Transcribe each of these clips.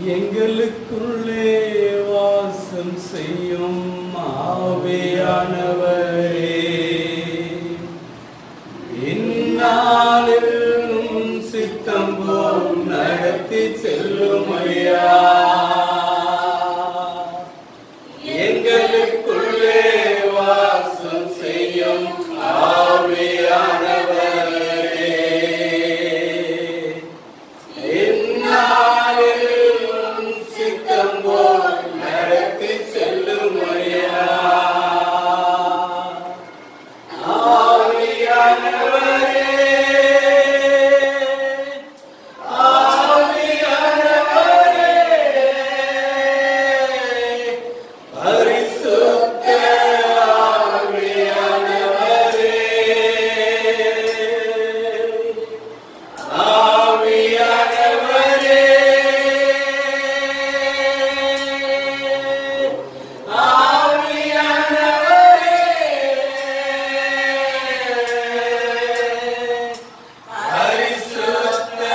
எங்களுக்குள்ளே வாசம் செய்யும் ஆவியானவரே இந்நாளில் உம் சித்தம் போல் நடத்தி செல்லும் ஐயா எங்களுக்குள்ளே வாசம் செய்யும் ஆவியானவரே இந்நாளில் உம் சித்தம் போல் நடத்தி செல்லும் ஐயா ஆவியானவரே ஆவியானவரே பரிசுத்த ஆவியானவரே ஆவியானவரே ஆவியானவரே பரிசுத்த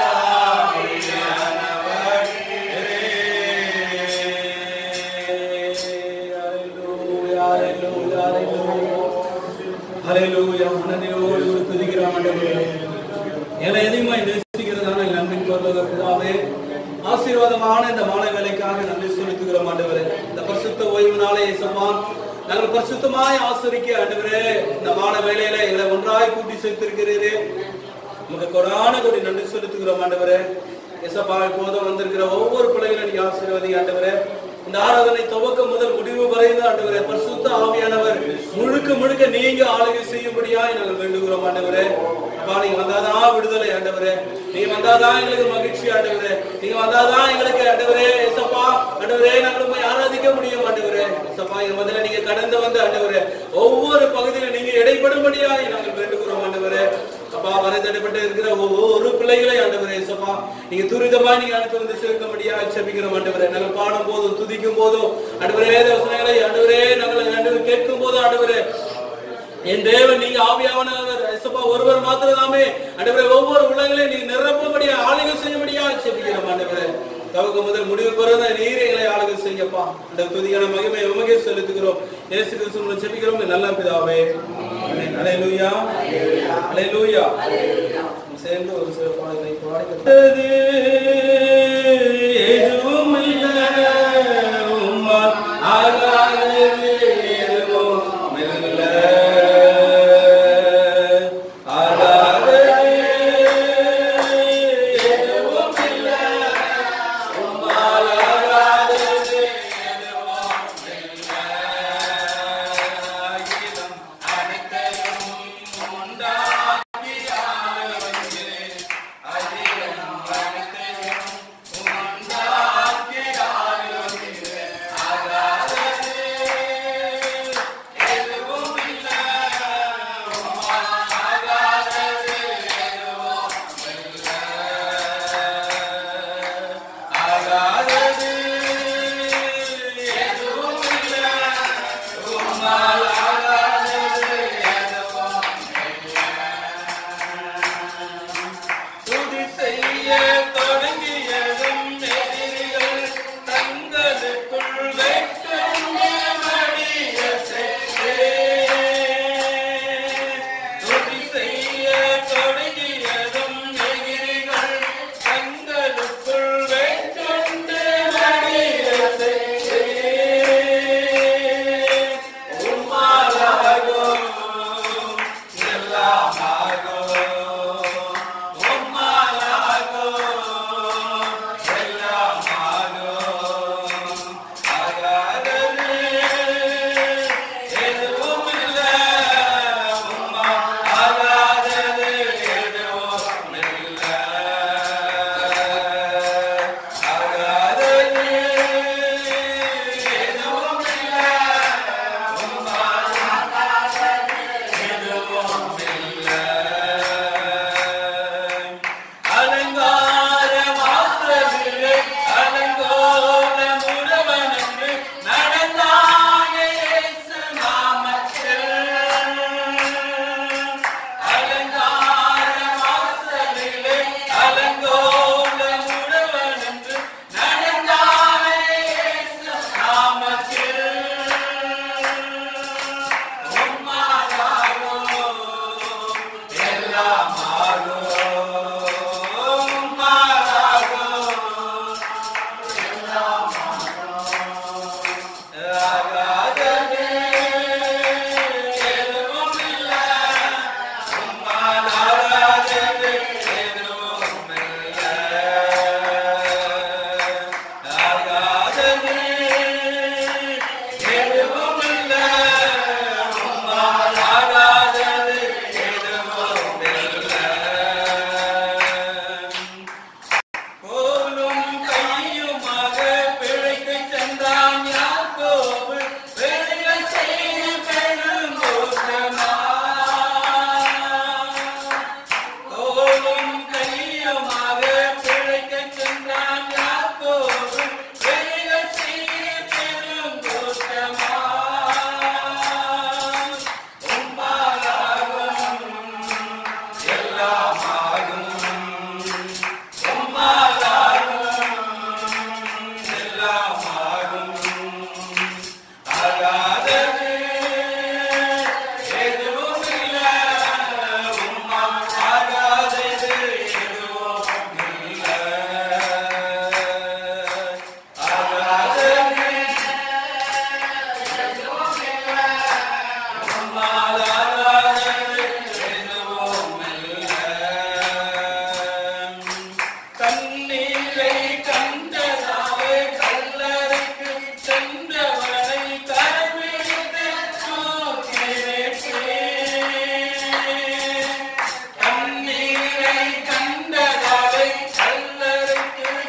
ஹalleluya மனதிலோடு ஒரு துதிக்கிற ஆண்டவரே என்னை அதிகமாய் நேசிக்கிறதான எங்கள் அன்பின் பரலோக பிதாவே ஆசீர்வாதமான இந்த மாலை வேலைக்காக நன்றி செலுத்துகிறோம் ஆண்டவரே இந்த பரிசுத்த ஓய்வு நாளை இயேசுவா நாங்கள் பரிசுத்தமாய் ஆசரிக்க ஆண்டவரே இந்த மாலை வேலையில எங்களை ஒன்றாய் கூட்டி சேர்த்திருக்கிறீரே உமக்கு கொடான கொடி நன்றி செலுத்துகிறோம் ஆண்டவரே எசப்பா இப்போதும் வந்திருக்கிற ஒவ்வொரு பிள்ளைகளும் நீ ஆசீர்வதி ஆண்டவரே இந்த ஆராதனை துவக்கம் முதல் முடிவு வரைந்து ஆண்டவரே பரிசுத்த ஆவியானவர் முழுக்க முழுக்க நீங்க ஆளுகை செய்யும்படியாய் நாங்கள் வேண்டுகிறோம் ஆண்டவரே அப்பா நீங்க வந்தாதான் விடுதலை ஆண்டவரே நீங்க வந்தாதான் எங்களுக்கு மகிழ்ச்சி ஆண்டவரே நீங்க வந்தாதான் எங்களுக்கு ஆண்டவரே எசப்பா ஆண்டவரே நாங்கள் உண்மை ஆராதிக்க முடியும் ஆண்டவரே எசப்பா எங்க முதல்ல நீங்க கடந்து வந்து ஆண்டவரே ஒவ்வொரு பகுதியில நீங்க இடைப்படும்படியாய் நாங்கள் வேண்டுகிறோம் ஆண்டவரே அப்பா வரைதடைப்பட்டு இருக்கிற ஒவ்வொரு பிள்ளைகளை ஆண்டவரே சப்பா நீங்க துரிதமா நீங்க அனுப்பி வந்து சேர்க்கும்படியா செபிக்கிறோம் ஆண்டவரே நாங்கள் பாடும் போதும் துதிக்கும் போதும் ஆண்டவரே யோசனைகளை ஆண்டவரே நாங்கள் ஆண்டவர் கேட்கும் போதும் ஆண்டவரே என் தேவன் நீங்க ஆவியானவர் இசப்பா ஒருவர் மாத்திரதாமே ஆண்டவரே ஒவ்வொரு உள்ளங்களையும் நீங்க நிரப்பும்படியா ஆளுகை செய்யும்படியா செபிக்கிறோம் ஆண்டவரே தவக்கு முதல் முடிவு பிறந்த நீர் எங்களை ஆளுகை செய்யப்பா அந்த துதியான மகிமை உமகே செலுத்துகிறோம் இயேசு கிறிஸ்து மூலம் செபிக்கிறோம் நல்ல பிதாவே ஆமென். அல்லேலூயா அல்லேலூயா சேர்ந்து ஒரு சில பாடலை பாடி எதுவும் இல்லை உம்மால் ஆகாதது எதுவும் இல்லை ஆகாதது எதுவும் இல்லை உம்மால் ஆகாதது எதுவும் இல்லை அகிலம் அனைத்தையும் உண்டாக்கி ஆளுகிறேன் அகிலம் அனைத்தையும் உண்டாக்கி ஆளுகிறேன் ஆகாதது எதுவும் இல்லை உம்மால் ஆகாதது எதுவும் இல்லை ஆகாதது எதுவும் இல்லை உம்மால் ஆகாதது எதுவும் துதி செய்ய தொடங்கியதும் எதிரிகள் தங்களுக்குள் வைக்கும் மடியத்தை துதி செய்ய தொடங்கியதும் எதிரிகள் தங்களுக்குள் வைக்கொண்டு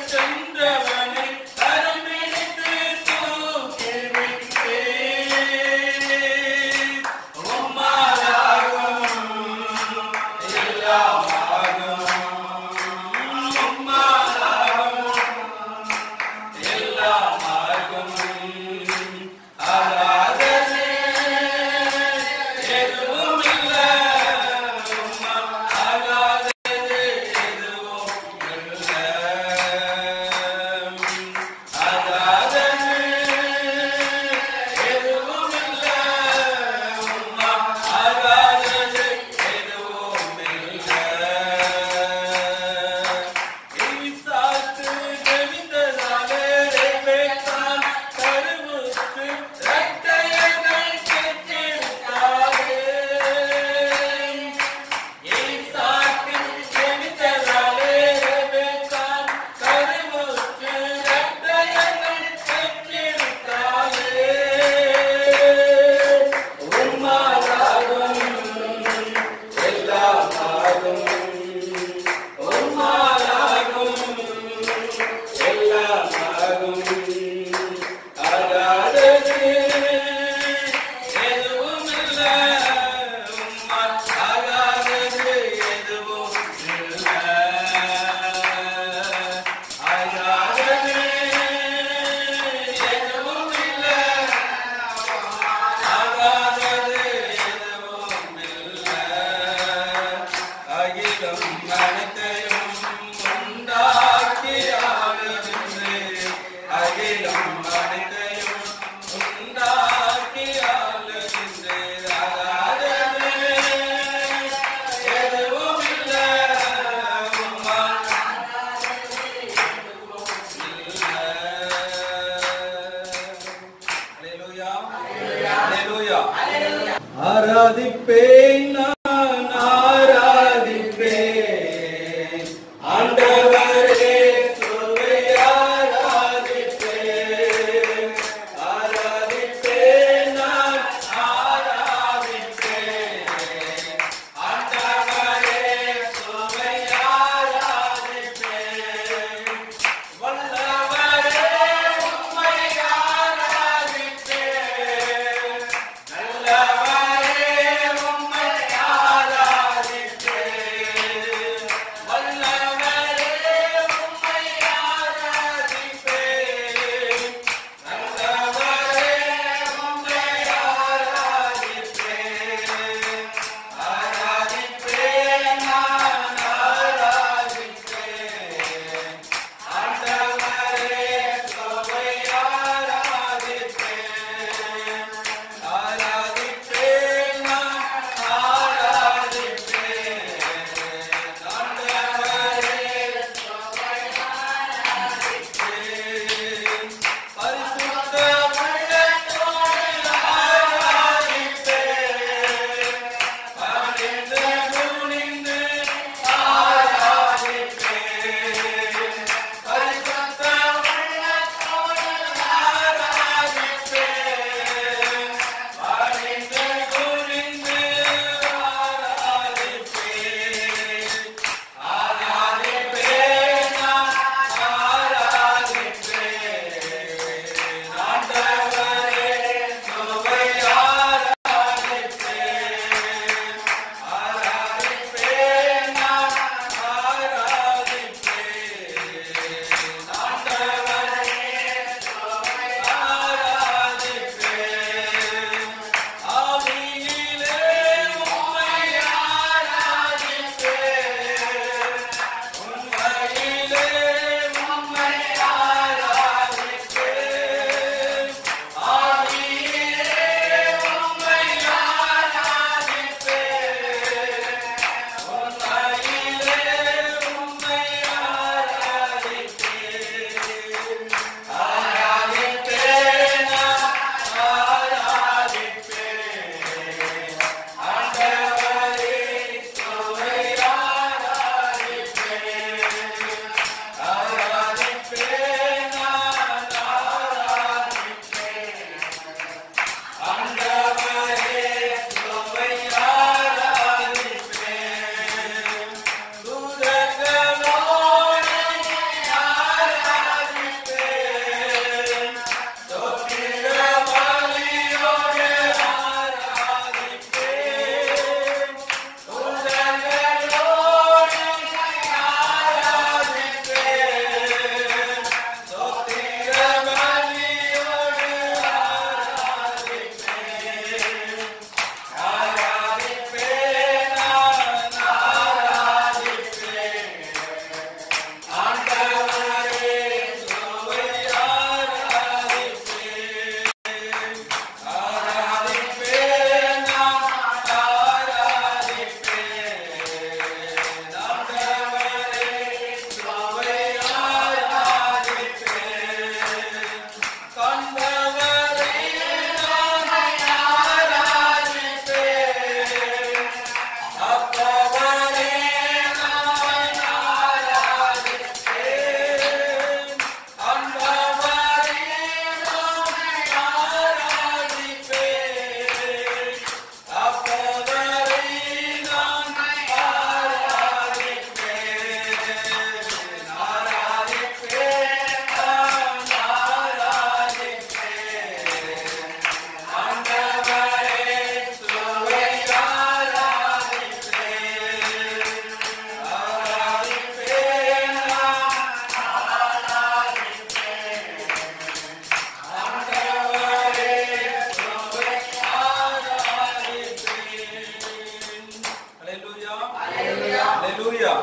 சென்றவனை கரம்பிடித்து தூக்கி விட்டேன் உம்மாலாகும் எல்லாமாகும் உம்மாலாகும் எல்லாமாகும் ஆராதனை எதுவும் இல்லை ஆகாதது எதுவும் இல்லை ஆகாதது எதுவும் இல்லை ஆகாதது எதுவும் இல்லை ஈசாக்கு ஜெபித்ததாலே ரெபெக்காள் கருவுற்று இரட்டையர்கள் பெற்றெடுத்தாளே. ஈசாக்கு ஜெபித்ததாலே ரெபெக்காள் கருவுற்று இரட்டையர்கள் பெற்றெடுத்தாளே. உம்மாலாகும் எல்லாமாகும் உம்மாலாகும் எல்லாமாகும் ஆகாதது எதுவும் இல்லை உம்மால் ஆகாதது எதுவும் இல்லை ஆகாதது எதுவும் இல்லை ஆகாதது எதுவும் இல்லை அகிலம் அனைத்தையும் உண்டாக்கி ஆளுகின்று அகிலம் அனைத்தையும் உண்டாக்கி ஆளுகின்று ஆகாதது எதுவும் இல்லை உம்மால் இல்லை. Hallelujah. Hallelujah. ஆராதிப்பேன் நான் ஆராதிப்பேன் ஆண்டவரே சுவை ஆராதிப்பேன் ஆராதிப்பேன் நான் ஆராதிப்பேன் ஆண்டவரே சுவை ஆராதிப்பேன் வல்லவரே உம்மை ஆராதிப்பேன் நல்லவரே உம்மை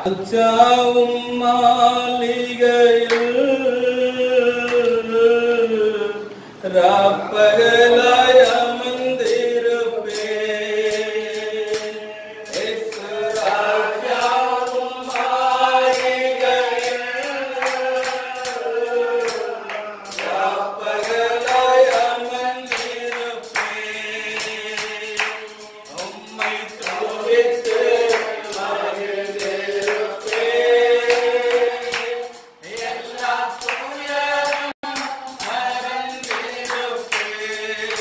அச்சாவும் மாளிகையில் ராப்பகலாய் அமர்ந்திருப்பேன் இயேசு ராஜாவும் மாளிகையில் ராப்பகலாய் அமர்ந்திருப்பேன் உம்மை துதித்து எல்லா துயரும் மறந்திருப்பேன்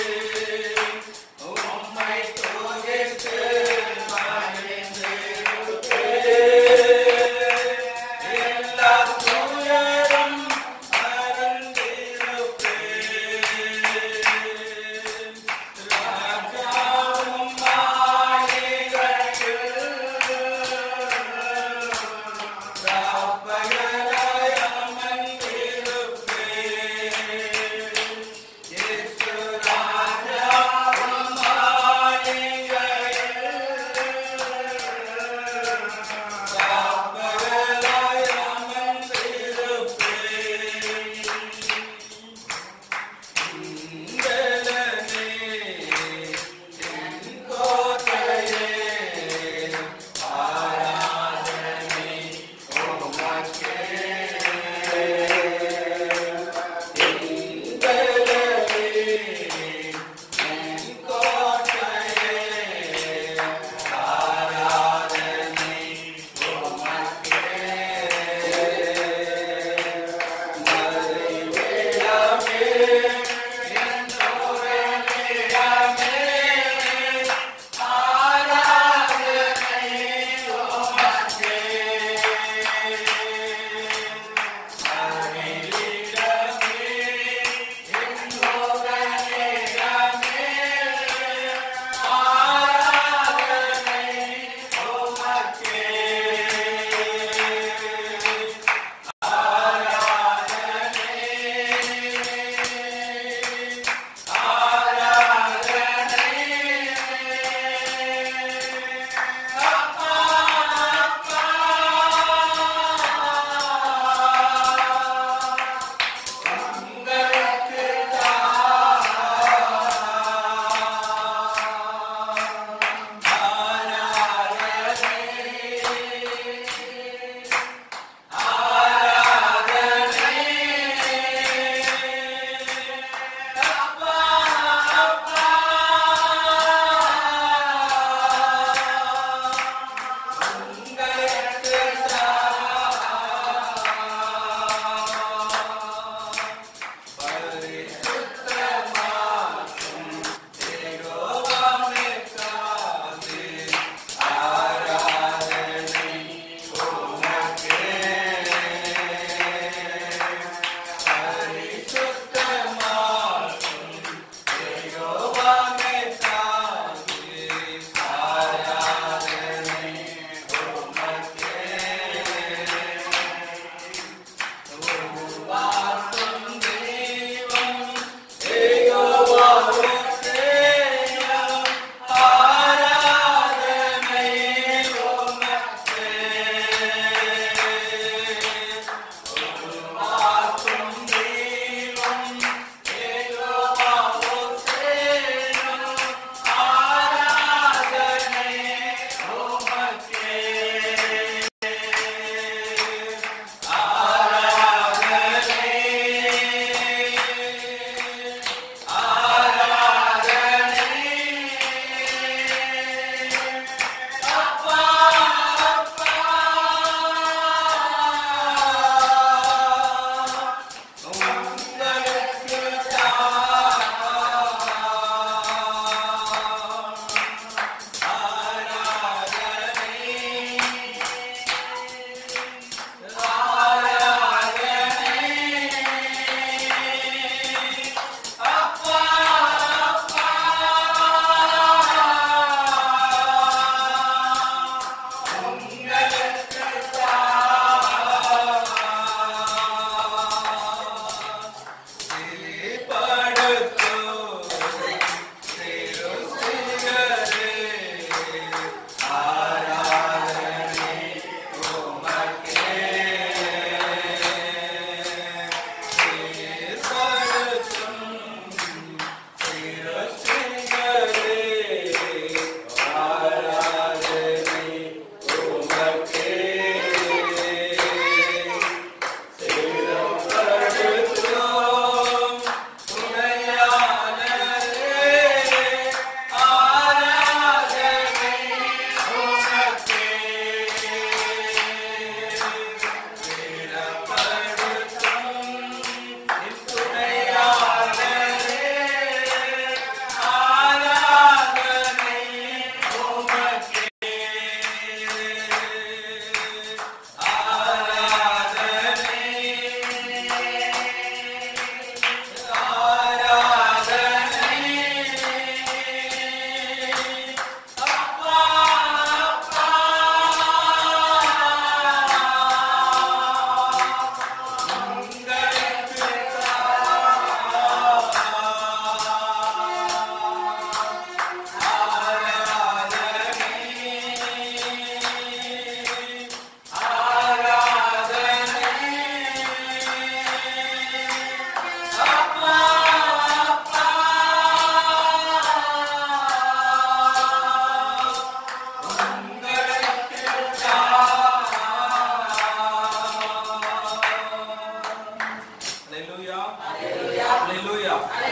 அல்லேலூயா அல்லேலூயா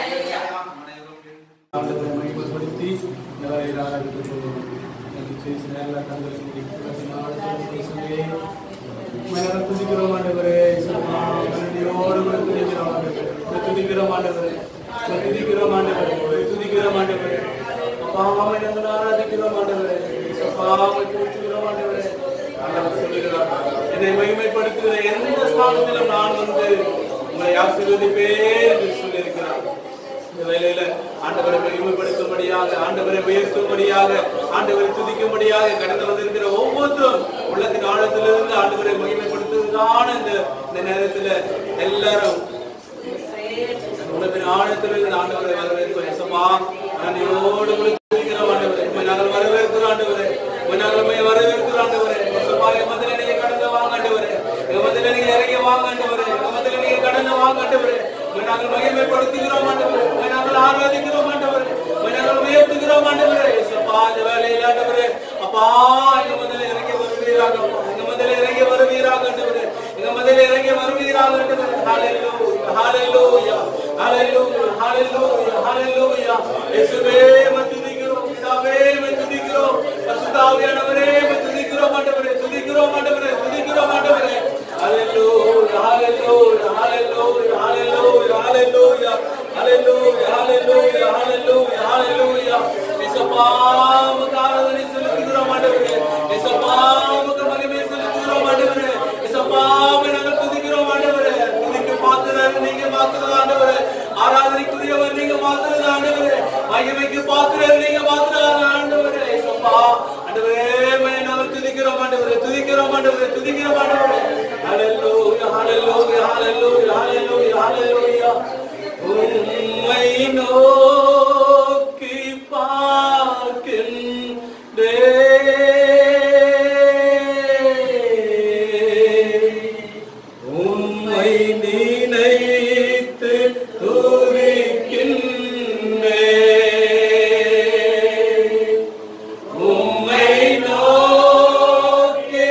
ஆண்டவரை மகிமைப்படுத்தி இந்த வேலையில் ஆராதிக்கப் போகிறோம். எனக்கு செய்த எல்லா தங்களுக்கு முடிக்கிறேன். நாளுக்கு பேசுவே. உம்மை துதிக்கிறோம் ஆண்டவரே. இயேசுவா, நன்றியோடு உம்மை துதிக்கிறோம் ஆண்டவரே. உம்மை துதிக்கிறோம் ஆண்டவரே. உம்மை துதிக்கிறோம் ஆண்டவரே. உம்மை துதிக்கிறோம் ஆண்டவரே. அப்பா, உம்மை நாங்கள் ஆராதிக்கிறோம் ஆண்டவரே. இயேசுவா, உம்மை துதிக்கிறோம் ஆண்டவரே. ஆண்டவர் சொல்லுகிறார், என்னை மகிமைப்படுத்துகிற எந்த ஸ்தானத்திலும் நான் வந்து உங்களை ஆசீர்வதிப்பேன் என்று சொல்லியிருக்கிறார் இந்த வேளையில ஆண்டவரை மகிமைப்படுத்தும்படியாக ஆண்டவரை உயர்த்தும்படியாக ஆண்டவரை துதிக்கும்படியாக கடந்து வந்திருக்கிற ஒவ்வொருத்தரும் உள்ளத்தின் ஆழத்திலிருந்து ஆண்டவரை மகிமைப்படுத்துவதுதான் இந்த இந்த நேரத்துல எல்லாரும் உள்ளத்தின் ஆழத்திலிருந்து ஆண்டவரை வரவேற்போம் எசமா நன்றியோடு உங்களை துதிக்கிறோம் ஆண்டவரே உம்மை நாங்கள் வரவேற்கிறோம் ஆண்டவரே உம்மை நாங்கள் உம்மை வரவேற்கிறோம் ஆண்டவரே எசமா என் மதில நீங்க கடந்து வாங்க ஆண்டவரே எங்க மதில நீங்க இறங்கி வாங்க ஆண்டவரே எங்க மதில நீங்க கடந்து வாங்க ஆண்டவரே உம்மை நாங்கள் மகிமைப்படுத்துகிறோம் ஆண்டவரே உம்மை நாங்கள் ஆராதிக்கிறோம் ஆண்டவரே உம்மை நாங்கள் உயர்த்துகிறோம் ஆண்டவரே எசப்பா இந்த வேலையில் ஆண்டவரே அப்பா எங்க மதில இறங்கி வருவீராக அப்பா. எங்க மதில இறங்கி வருவீராக ஆண்டவரே எங்க மதில இறங்கி வருவீராக ஆண்டவரே ஹalleluya ஹalleluya ஹalleluya ஹalleluya ஹalleluya இயேசுவே உம்மை துதிக்கிறோம் பிதாவே உம்மை துதிக்கிறோம் பரிசுத்தாவியானவரே உம்மை துதிக்கிறோம் ஆண்டவரே துதிக்கிறோம் ஆண்டவரே துதிக்கிறோம் ஆண்டவரே ஹalleluya ஹalleluya ஹalleluya ஹalleluya ஹalleluya ஹalleluya ஹalleluya ஹalleluya ஹalleluya இயேசுப்பா உமக்கு ஆராதனை செலுத்துகிறோம் ஆண்டவரே இயேசுப்பா உமக்கு மகிமை செலுத்துகிறோம் ஆண்டவரே இயேசுப்பா உம்மை நாங்கள் துதிக்கிறோம் ஆண்டவரே துதிக்கு பாத்திரர் நீங்க மாத்திரம் ஆண்டவரே ஆராதனைக்குரியவர் நீங்க மாத்திரம் ஆண்டவரே மகிமைக்கு பாத்திரர் நீங்க மாத்திரம் ஆண்டவரே இயேசுப்பா ஆண்டவரே உம்மை நாங்கள் துதிக்கிறோம் ஆண்டவரே துதிக்கிறோம் ஆண்டவரே துதிக்கிறோம் ஆண்டவரே ஹalleluya ஹalleluya ஹalleluya ஹalleluya ஹalleluya உம்மை நோக்கி பார்க்கின்றேன் உம்மை நினைத்து துதிக்கின்றேன் உம்மை நோக்கி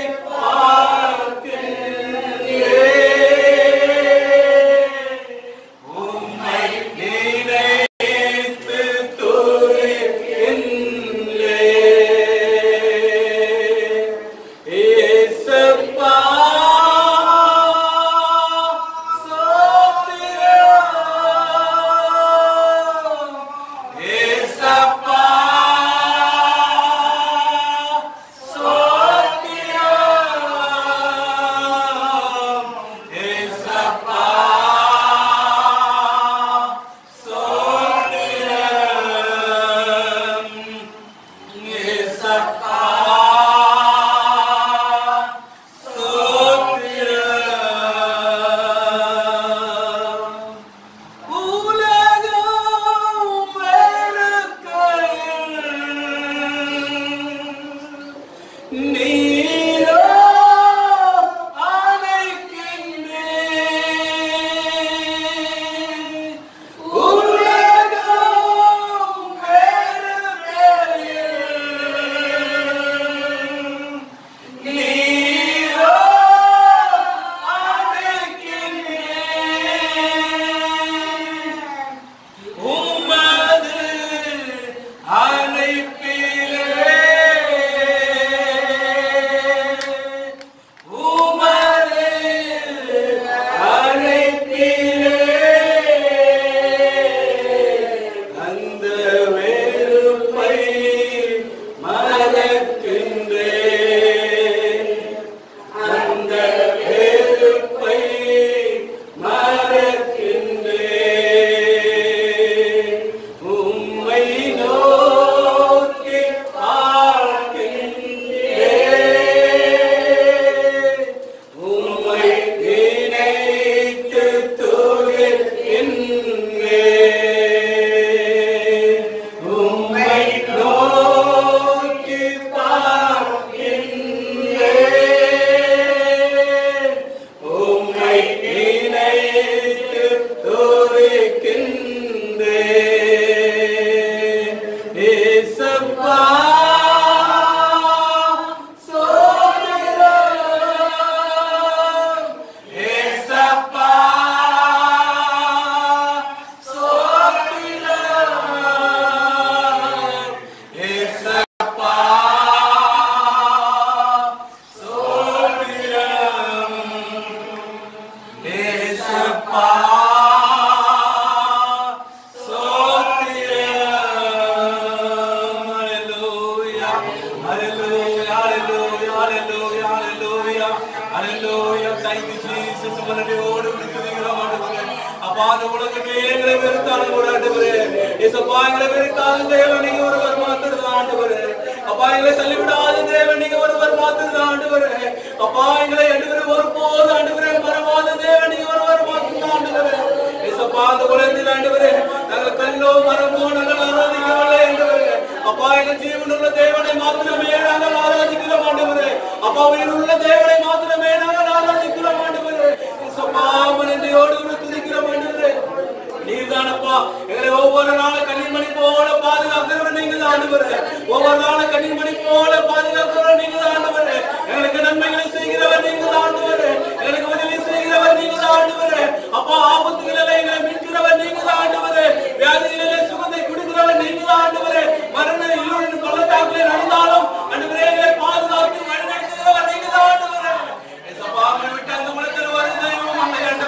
பார்க்கின்றேன் உம்மை நினைத்து அப்பா அந்த உலகமே எங்களை வெறுத்தாலும் கூட ஆண்டவரே ஏசப்பா எங்களை வெறுக்காத தேவன் நீங்க ஒருவர் மாத்திரம் ஆண்டவரே அப்பா எங்களை சொல்லிவிடாத தேவன் நீங்க ஒருவர் மாத்திரம் ஆண்டவரே அப்பா எங்களை ஆண்டவரே ஒருபோது ஆண்டவரே மறவாத தேவன் நீங்க ஒருவர் மாத்திரம் ஆண்டவரே ஏசப்பா அந்த உலகத்தில் ஆண்டவரே நாங்கள் கல்லோ மரமோ நாங்கள் ஆராதிக்கவில்லை ஆண்டவரே அப்பா எங்கள் ஜீவனுள்ள தேவனை மாத்திரமே நாங்கள் ஆராதிக்கிறோம் ஆண்டவரே அப்பா உயிருள்ள தேவனை மாத்திரமே நாங்கள் ஆராதிக்கிறோம் ஆண்டவரே ஏசப்பா மனதையோடு கூட துதிக்கிறோம் ஆண்டவரே நீர்தானப்பா எங்களை ஒவ்வொரு நாளும் கண்ணிமணி போல பாதுகாக்கிறவர் நீங்க தான் ஆண்டவரே ஒவ்வொரு நாளும் கண்ணிமணி போல பாதுகாக்கிறவர் நீங்க தான் ஆண்டவரே எங்களுக்கு நன்மைகளை செய்கிறவர் நீங்க தான் ஆண்டவரே எங்களுக்கு உதவி செய்கிறவர் நீங்க தான் ஆண்டவரே அப்பா ஆபத்துகளில் எங்களை மீட்கிறவர் நீங்க தான் ஆண்டவரே வியாதிகளிலே சுகத்தை கொடுக்கிறவர் நீங்க தான் ஆண்டவரே மரண இருளின் பள்ளத்தாக்கிலே நடந்தாலும் ஆண்டவரே எங்களை பாதுகாத்து வழிநடத்துகிறவர் நீங்க தான் ஆண்டவரே ஏசப்பா, அவரை விட்டு அந்த உலகத்தில் வரும் தெய்வம் அல்ல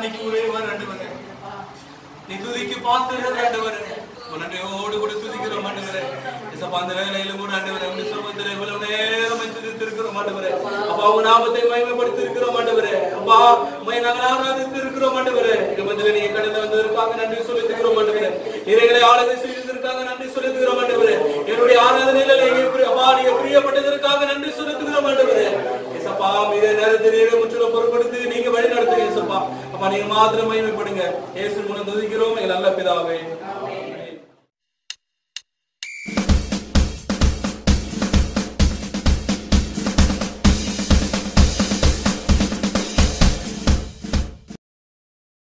ஆராதனைக்கு உரியவர் ஆண்டவரே நீ துதிக்கு பாத்திரர் ஆண்டவரே உன் நன்றியோடு கூட துதிக்கிறோம் ஆண்டவரே இசப்பா அந்த வேலையில கூட ஆண்டவரே உங்க சமூகத்தில் இவ்வளவு நேரம் துதித்து இருக்கிறோம் ஆண்டவரே அப்பா உங்க நாமத்தை மகிமைப்படுத்தி இருக்கிறோம் ஆண்டவரே அப்பா உண்மை நாங்கள் ஆராதித்து இருக்கிறோம் ஆண்டவரே எங்க மத்தியில நீங்க கடந்து வந்ததற்காக நன்றி சொல்லித்துக்கிறோம் ஆண்டவரே இறைகளை ஆளுகை செய்ததற்காக நன்றி சொல்லித்துக்கிறோம் ஆண்டவரே என்னுடைய ஆராதனையில நீங்க பிரிய- அப்பா நீங்க பிரியப்பட்டதற்காக நன்றி சொல்லித்துக்கிறோம் ஆண்டவரே இசப்பா மீத நேரத்தில் நீங்க முற்றிலும் பொருட்படுத்தி நீங்க வழி நடத்துங்க இசப்பா அப்பா நீங்க மாத்திரம் மகிமைப்படுங்க இயேசு மூலம் துதிக்கிறோம் எங்கள் நல்ல பிதாவே